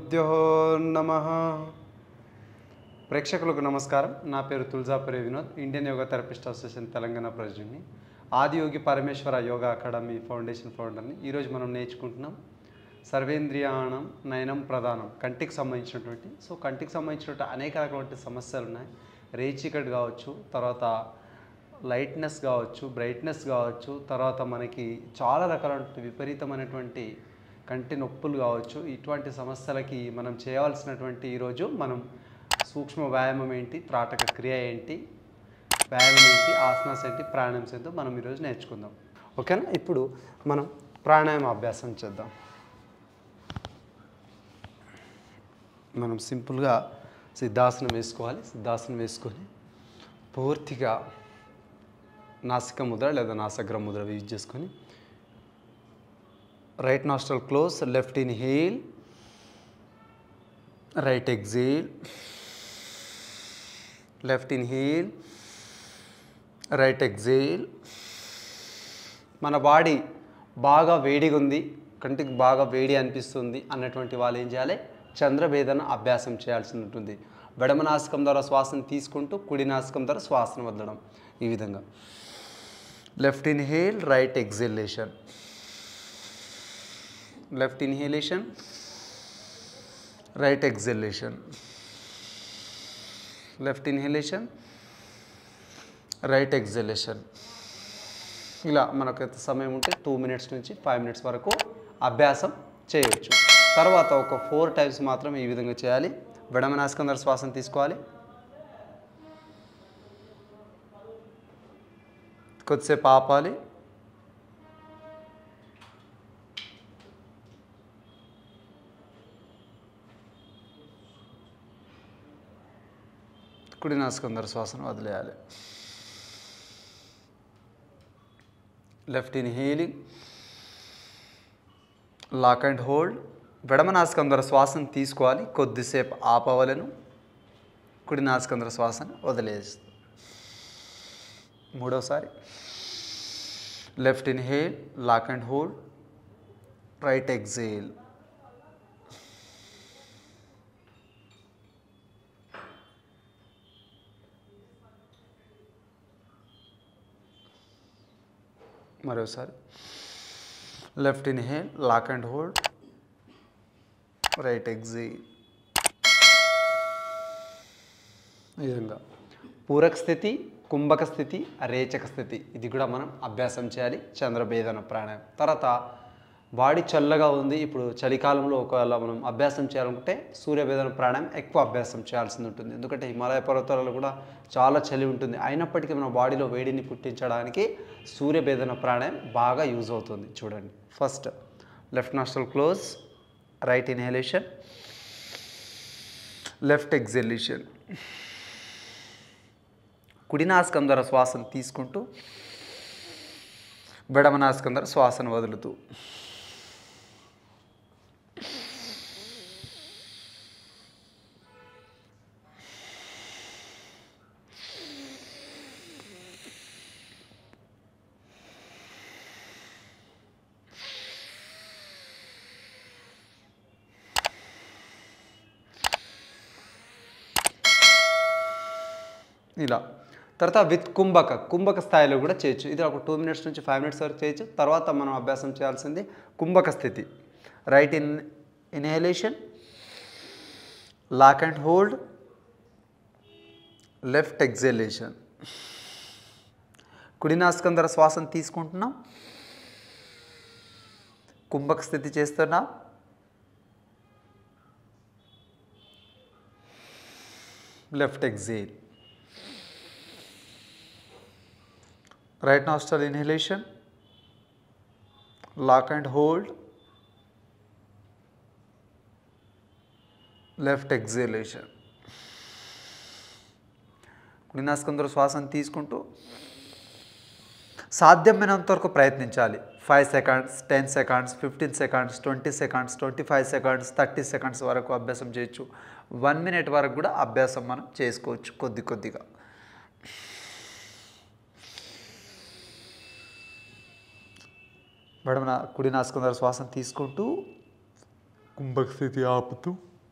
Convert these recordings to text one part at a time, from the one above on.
శ్రీగురుభ్యో నమ ప్రేక్షకులకు నమస్కారం నా పేరు Tuljapuri Vinod Indian yoga therapist association Telangana ప్రెసిడెంట్ని ఆదియోగి పరమేశ్వర యోగా అకాడమీ ఫౌండేషన్ ఫౌండర్ని ఈరోజు మనం నేర్చుకుంటున్నాం సర్వేంద్రియాణం నయనం ప్రధానం కంటికి సంబంధించినటువంటి సో కంటికి సంబంధించినటువంటి అనేక రకమైన సమస్యలు ఉన్నాయి రేచికట్ కావచ్చు తర్వాత లైట్నెస్ కావచ్చు బ్రైట్నెస్ కావచ్చు తర్వాత మనకి చాలా రకాల విపరీతమైనటువంటి కంటి నొప్పులు కావచ్చు ఇటువంటి సమస్యలకి మనం చేయవలసినటువంటి ఈరోజు మనం సూక్ష్మ వ్యాయామం ఏంటి త్రాటక క్రియ ఏంటి వ్యాయామం ఏంటి ఆసనాస్ ఏంటి ప్రాణాయామ్స్ ఏంటో మనం ఈరోజు నేర్చుకుందాం ఓకేనా ఇప్పుడు మనం ప్రాణాయామ అభ్యాసం చేద్దాం మనం సింపుల్గా సిద్ధాసనం వేసుకోవాలి సిద్ధాసనం వేసుకొని పూర్తిగా నాసిక ముద్ర లేదా నాసగ్ర ముద్ర యూజ్ చేసుకొని right nostril close left inhale right exhale left inhale right exhale మన బాడీ బాగా వేడిగా ఉంది కంటికి బాగా వేడి అనిపిస్తుంది అన్నటువంటి వాళ్ళు ఏం చేయాలి చంద్రభేదన అభ్యాసం చేయాల్సి ఉంటుంది వెడమ నాసికం ద్వారా శ్వాసను తీసుకుంటూ కుడి నాసికం ద్వారా శ్వాసను వదలడం ఈ విధంగా left inhale right exhalation left inhalation right exhalation left inhalation right exhalation ఇలా మనకు ఎంత సమయం ఉంటే టూ మినిట్స్ నుంచి ఫైవ్ మినిట్స్ వరకు అభ్యాసం చేయవచ్చు తర్వాత ఒక ఫోర్ టైమ్స్ మాత్రం ఈ విధంగా చేయాలి విడమనాస్కందర శ్వాసను తీసుకోవాలి కొద్దిసేపు ఆపాలి కుడి నాసికందర శ్వాసను వదిలేయాలి left inhaling lock and hold విడమ నాసికందర శ్వాసను తీసుకోవాలి కొద్దిసేపు ఆపవలను కుడి నాసికందర శ్వాసను వదిలేస్తుంది మూడోసారి left inhale lock and hold right exhale మరోసారి left inhale lock and hold right exhale ఈ విధంగా పూరక స్థితి కుంభక స్థితి రేచక స్థితి ఇది కూడా మనం అభ్యాసం చేయాలి చంద్రభేదన ప్రాణాయామం తర్వాత బాడీ చల్లగా ఉంది ఇప్పుడు చలికాలంలో ఒకవేళ మనం అభ్యాసం చేయాలనుకుంటే సూర్యభేదన ప్రాణాయామం ఎక్కువ అభ్యాసం చేయాల్సి ఉంటుంది ఎందుకంటే హిమాలయ పర్వతాలలో కూడా చాలా చలి ఉంటుంది అయినప్పటికీ మన బాడీలో వేడిని పుట్టించడానికి సూర్యభేదన ప్రాణాయామం బాగా యూజ్ అవుతుంది చూడండి first left nostril close right inhalation left exhalation కుడినాస్కం ద్వారా శ్వాసను తీసుకుంటూ బెడమనాస్కం ద్వారా శ్వాసను వదులుతూ ఇలా తర్వాత విత్ కుంభక కుంభక స్థాయిలో కూడా చేయొచ్చు ఇది ఒక టూ మినిట్స్ నుంచి ఫైవ్ మినిట్స్ వరకు చేయొచ్చు తర్వాత మనం అభ్యాసం చేయాల్సింది కుంభక స్థితి right in inhalation lock and hold left exhalation కుడినాస్కం ద్వారా శ్వాసను తీసుకుంటున్నాం కుంభక స్థితి చేస్తున్నాం left exhale right nostril inhalation lock and hold left exhalation కుడినాస్కందరూ శ్వాసను తీసుకుంటూ సాధ్యమైనంత వరకు ప్రయత్నించాలి five seconds ten seconds fifteen seconds twenty seconds twenty five seconds thirty seconds వరకు అభ్యాసం చేయొచ్చు వన్ మినిట్ వరకు కూడా అభ్యాసం మనం చేసుకోవచ్చు కొద్ది కొద్దిగా మేడం నా కుడి నాసుకున్న శ్వాసను తీసుకుంటూ కుంభక స్థితి ఆపుతూ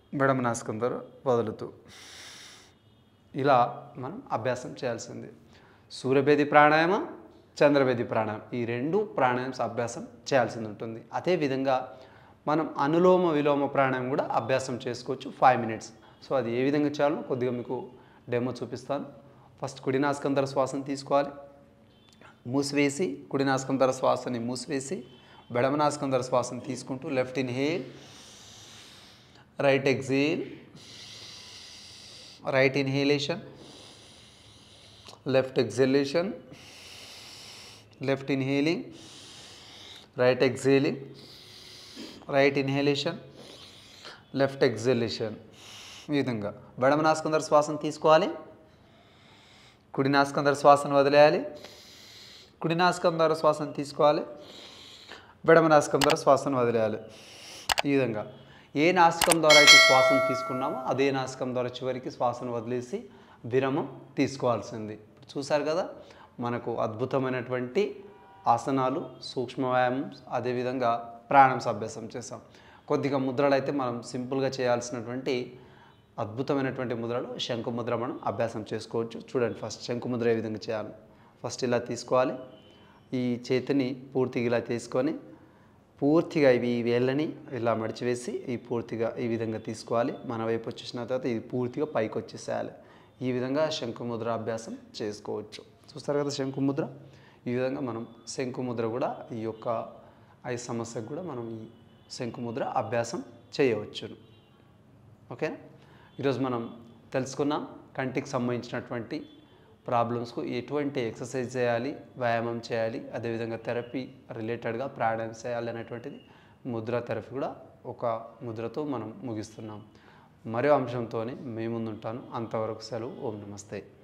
బెడమనాస్కందరు వదులుతూ ఇలా మనం అభ్యాసం చేయాల్సింది సూర్యభేది ప్రాణాయామం చంద్రభేది ప్రాణాయామం ఈ రెండు ప్రాణాయామ్స్ అభ్యాసం చేయాల్సింది ఉంటుంది అదేవిధంగా మనం అనులోమ విలోమ ప్రాణాయామం కూడా అభ్యాసం చేసుకోవచ్చు ఫైవ్ మినిట్స్ సో అది ఏ విధంగా చేయాలో కొద్దిగా మీకు డెమో చూపిస్తాను ఫస్ట్ కుడి నాస్కందర శ్వాసను తీసుకోవాలి మూసివేసి కుడి నాస్కందర శ్వాసని మూసివేసి బెడమ నాస్కందర శ్వాసను తీసుకుంటూ left inhale right exhale right inhalation left exhalation left inhaling right exhaling right inhalation left exhalation ఈ విధంగా బెడమ నాస్కందర శ్వాసను తీసుకోవాలి కుడి నాస్కందర శ్వాసను వదిలేయాలి కుడి నాస్కందర శ్వాసను తీసుకోవాలి బెడమ నాస్కం ద్వారా శ్వాసను వదిలేయాలి ఈ విధంగా ఏ నాసికం ద్వారా అయితే శ్వాసను తీసుకున్నామో అదే నాసికం ద్వారా చివరికి శ్వాసను వదిలేసి విరమం తీసుకోవాల్సింది చూశారు కదా మనకు అద్భుతమైనటువంటి ఆసనాలు సూక్ష్మ వ్యాయామం అదేవిధంగా ప్రాణాయామ అభ్యాసం చేసాం కొద్దిగా ముద్రలు అయితే మనం సింపుల్గా చేయాల్సినటువంటి అద్భుతమైనటువంటి ముద్రలు శంకు ముద్ర మనం అభ్యాసం చేసుకోవచ్చు చూడండి ఫస్ట్ శంకు ముద్ర ఏ విధంగా చేయాలి ఫస్ట్ ఇలా తీసుకోవాలి ఈ చేతిని పూర్తిగా ఇలా తీసుకొని పూర్తిగా ఇవి ఈ వేళ్ళని ఇలా మడిచివేసి ఈ పూర్తిగా ఈ విధంగా తీసుకోవాలి మన వైపు వచ్చేసిన తర్వాత ఇది పూర్తిగా పైకి వచ్చేసేయాలి ఈ విధంగా శంకుముద్ర అభ్యాసం చేసుకోవచ్చు చూస్తారు కదా శంకుముద్ర ఈ విధంగా మనం శంకుముద్ర కూడా ఈ యొక్క ఐ సమస్యకు కూడా మనం ఈ శంకుముద్ర అభ్యాసం చేయవచ్చును ఓకేనా ఈరోజు మనం తెలుసుకున్నాం కంటికి సంబంధించినటువంటి ప్రాబ్లమ్స్కు ఎటువంటి ఎక్సర్సైజ్ చేయాలి వ్యాయామం చేయాలి అదేవిధంగా థెరపీ రిలేటెడ్గా ప్రాణాయామం చేయాలి అనేటువంటిది ముద్ర థెరపీ కూడా ఒక ముద్రతో మనం ముగిస్తున్నాం మరో అంశంతో మీ ముందుంటాను అంతవరకు సెలవు ఓం నమస్తే